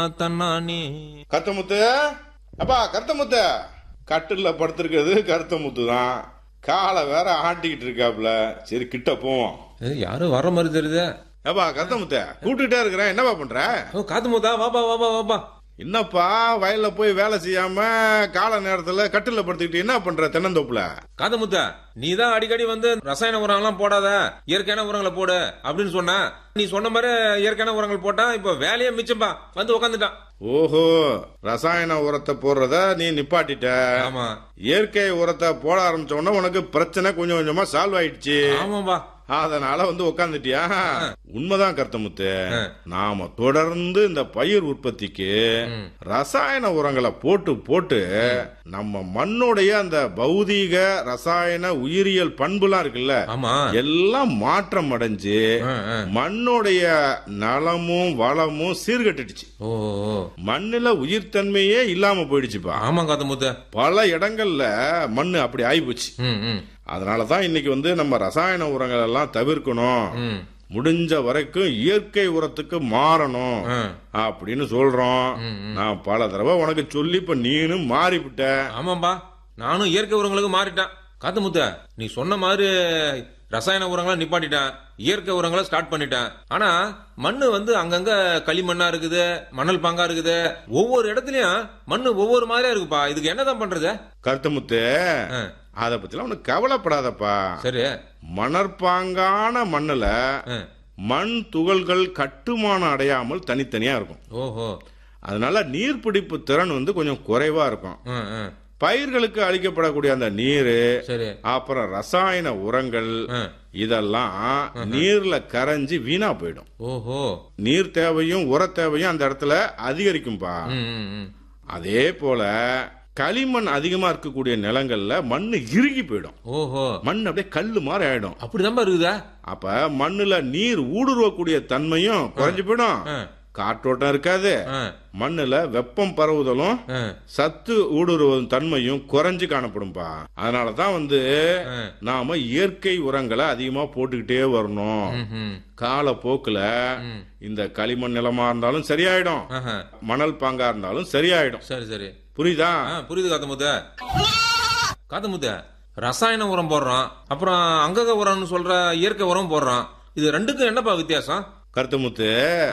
தன்னானே கருத்தமுத்து அப்பா கருத்தமுத்து கட்டில்ல படுத்திருக்கிறது கருத்தமுத்து தான் காலை வேற ஆட்டிக்கிட்டு இருக்காப்ல சரி கிட்ட போவோம் ஏய், யாரும் வர மாதிரி தெரியுதே ஏப்பா கருத்தமுத்து கூப்பிட்டுட்டே இருக்கிறேன் என்னப்பா பண்ற ஓ காத்து மூத்தா வாப்பா வாப்பா வாப்பா என்னப்பா வயல்ல போய் வேலை செய்யாம கால நேரத்துல கட்டில்ல படுத்துக்கிட்டு என்ன பண்ற தென்னந்தோப்புல காத்து முத்தா நீ தான் அடிக்கடி வந்து ரசாயன உரங்கள்லாம் போடாத இயற்கையான உரங்களை போடு அப்படின்னு சொன்ன நீ சொன்ன மாதிரி இயற்கையான உரங்கள் போட்டா இப்ப வேலையே மிச்சம்பா வந்து உக்காந்துட்டான் ஓஹோ ரசாயன உரத்தை போடுறத நீ நிப்பாட்டிட்ட ஆமா இயற்கை உரத்தை போட ஆரம்பிச்ச உடனே உனக்கு பிரச்சனை கொஞ்சம் கொஞ்சமா சால்வ் ஆயிடுச்சு ஆமாப்பா அதனால வந்து உக்காந்துட்டியா உண்மைதான் கருத்தமுத்து நாம தொடர்ந்து இந்த பயிர் உற்பத்திக்கு ரசாயன உரங்களை போட்டு போட்டு நம்ம மண்ணுடைய அந்த பௌதீக ரசாயன உயிரியல் பண்புலாம் இருக்குல்ல ஆமா எல்லாம் மாற்றம் அடைஞ்சு ஆ, ஆ. மண்ணுடைய நலமும் வளமும் சீர்கட்டுடுச்சு ஓ ஓ. மண்ணுல உயிர்த்தன்மையே இல்லாம போயிடுச்சுப்பா ஆமா காத்து முத்த பல இடங்கள்ல மண்ணு அப்படி ஆயிப்போச்சு ம் ம் அதனால தான் இன்னைக்கு வந்து நம்ம ரசாயன உரங்கள் எல்லாம் தவிர்க்கணும் ம் முடிஞ்ச வரைக்கும் இயற்கை உரத்துக்கு மாறணும் ஆ. அப்படின்னு சொல்றோம் நான் பல தடவை உனக்கு சொல்லி இப்ப நீனும் மாறிவிட்ட ஆமாம்பா நானும் இயற்கை உரங்களுக்கு மாறிட்டேன் காத்து முத்த நீ சொன்ன மாதிரி ரசாயன உரங்களை நிப்பாட்டிட்டேன் இயற்கை உரங்களை ஸ்டார்ட் பண்ணிட்டேன் ஆனா மண்ணு வந்து அங்கங்க களிமண்ணா இருக்குது மணல் பாங்கா இருக்குது ஒவ்வொரு இடத்துலயும் மண்ணு ஒவ்வொரு மாதிரியா இருக்குப்பா இதுக்கு என்னதான் பண்றது கருத்தமுத்து ஆ, அத பத்திலாம் உனக்கு கவலைப்படாதப்பா சரி மணற்பாங்கான மண்ணுல ஆ, மண் துகள்கள் கட்டுமானம் அடையாமல் தனித்தனியா இருக்கும் ஓஹோ அதனால நீர்பிடிப்பு திறன் வந்து கொஞ்சம் குறைவா இருக்கும் ஆ, ஆ, பயிர்களுக்கு அளிக்கப்படக்கூடிய அந்த நீர் சரி அப்புறம் ரசாயன உரங்கள் ஆ, இதெல்லாம் நீர்ல கரைஞ்சு வீணா போயிடும் ஓஹோ நீர் தேவையும் உர தேவையும் அந்த இடத்துல அதிகரிக்கும்பா ம், ம், ம். அதே போல களிமண் அதிகமா இருக்கக்கூடிய நிலங்கள்ல மண்ணு இறுகி போயிடும் ஓஹோ மண் அப்படியே கல்லு மாதிரி ஆயிடும் அப்படிதான்பா இருக்குதா அப்ப மண்ணுல நீர் ஊடுருவக்கூடிய தன்மையும் குறைஞ்சு போயிடும் ஆ, காற்றோட்டம் இருக்காது ஆ, மண்ணுல வெப்பம் பரவுதலும் ஆ, சத்து ஊடுருவதும் தன்மையும் குறைஞ்சு காணப்படும்பா அதனாலதான் வந்து ஆ. நாம இயற்கை உரங்களை அதிகமா போட்டுக்கிட்டே வரணும் ம், ம். காலப்போக்குல ம். இந்த களிமண் நிலமா இருந்தாலும் சரியாயிடும் ஆஹா. மணல் பாங்கா இருந்தாலும் சரியாயிடும் சரி சரி புரியுதா ஆ, புரியுது காத்தமுத்த காத்தமுத்த ரசாயன உரம் போடுறோம் அப்புறம் அங்கக உரம்னு சொல்ற இயற்கை உரம் போடுறோம் இது ரெண்டுக்கும் என்னப்பா வித்தியாசம் கருத்துமுத்து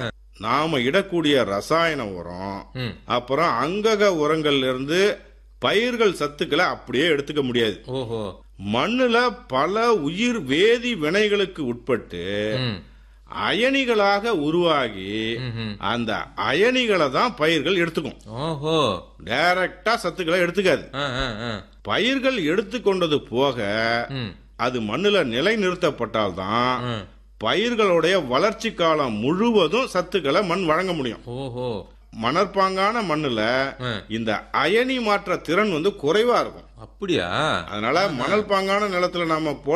நாம இடக்கூடிய ரசாயன உரம் ம். அப்புறம் அங்கக உரங்கள்ல இருந்து பயிர்கள் சத்துக்களை அப்படியே எடுத்துக்க முடியாது ஓஹோ மண்ணுல பல உயிர் வேதி வினைகளுக்கு உட்பட்டு ம். அயனிகளாக உருவாகி ம்ஹும். அந்த அயனிகளை தான் பயிர்கள் எடுத்துக்கும் ஓஹோ டைரக்டா சத்துக்களை எடுத்துக்காது ஆ, ஆ, ஆ. பயிர்கள் எடுத்துக்கொண்டது போக ம். அது மண்ணுல நிலை நிறுத்தப்பட்டால்தான் ம். பயிர்களுடைய வளர்ச்சி காலம் முழுவதும் சத்துக்களை மண் வழங்க முடியும் ஓஹோ மணற்பாங்கான மண்ணுல ஆ. இந்த அயனி மாற்ற திறன் வந்து குறைவா இருக்கும் அப்படியா அதனால மணல் பாங்கான நிலத்துல நாம